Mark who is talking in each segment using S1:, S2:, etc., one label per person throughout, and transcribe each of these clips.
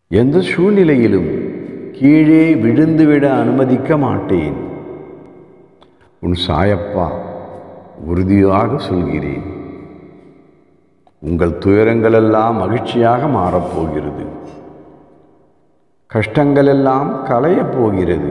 S1: எந்த சூழ்நிலையிலும் கீழே விழுந்துவிட அனுமதிக்க மாட்டேன் உன் சாயப்பா உறுதியாக சொல்கிறேன் உங்கள் துயரங்களெல்லாம் மகிழ்ச்சியாக மாறப்போகிறது கஷ்டங்களெல்லாம் களையப் போகிறது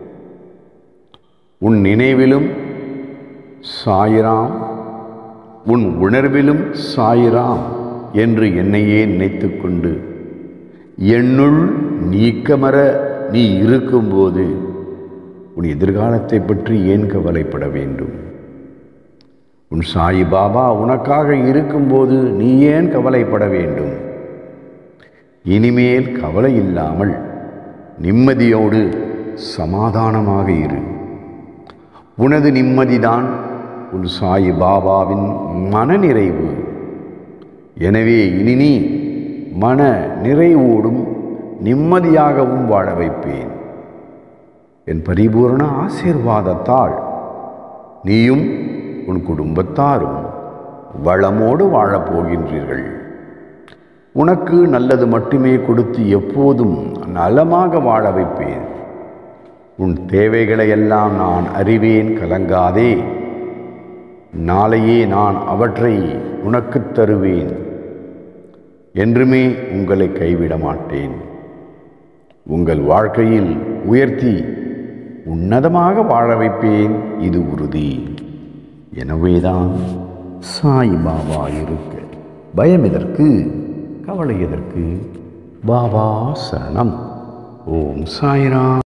S1: உன் நினைவிலும் சாயிராம் உன் உணர்விலும் சாயிராம் என்று என்னையே நினைத்துக்கொண்டு என்னுள் நீக்கமர நீ இருக்கும்போது உன் எதிர்காலத்தை பற்றி ஏன் கவலைப்பட வேண்டும் உன் சாயி பாபா உனக்காக இருக்கும்போது நீ ஏன் கவலைப்பட வேண்டும் இனிமேல் கவலை இல்லாமல் நிம்மதியோடு சமாதானமாக இரு உனது நிம்மதிதான் உன் சாயி பாபாவின் மனநிறைவு எனவே இனி நீ மன நிறைவோடும் நிம்மதியாகவும் வாழ வைப்பேன் என் பரிபூரண ஆசீர்வாதத்தால் நீயும் உன் குடும்பத்தாரும் வளமோடு வாழப் போகின்றீர்கள் உனக்கு நல்லது மட்டுமே கொடுத்து எப்போதும் நலமாக வாழ வைப்பேன் உன் தேவைகளை எல்லாம் நான் அறிவேன் கலங்காதே நாளையே நான் அவற்றை உனக்குத் தருவேன் என்றுமே உங்களை கைவிட மாட்டேன் உங்கள் வாழ்க்கையில் உயர்த்தி உன்னதமாக வாழ வைப்பேன் இது உறுதி எனவேதான் சாய் பாபா இருக்க பயம் எதற்கு கவலை எதற்கு பாபா சரணம் ஓம் சாய்ராம்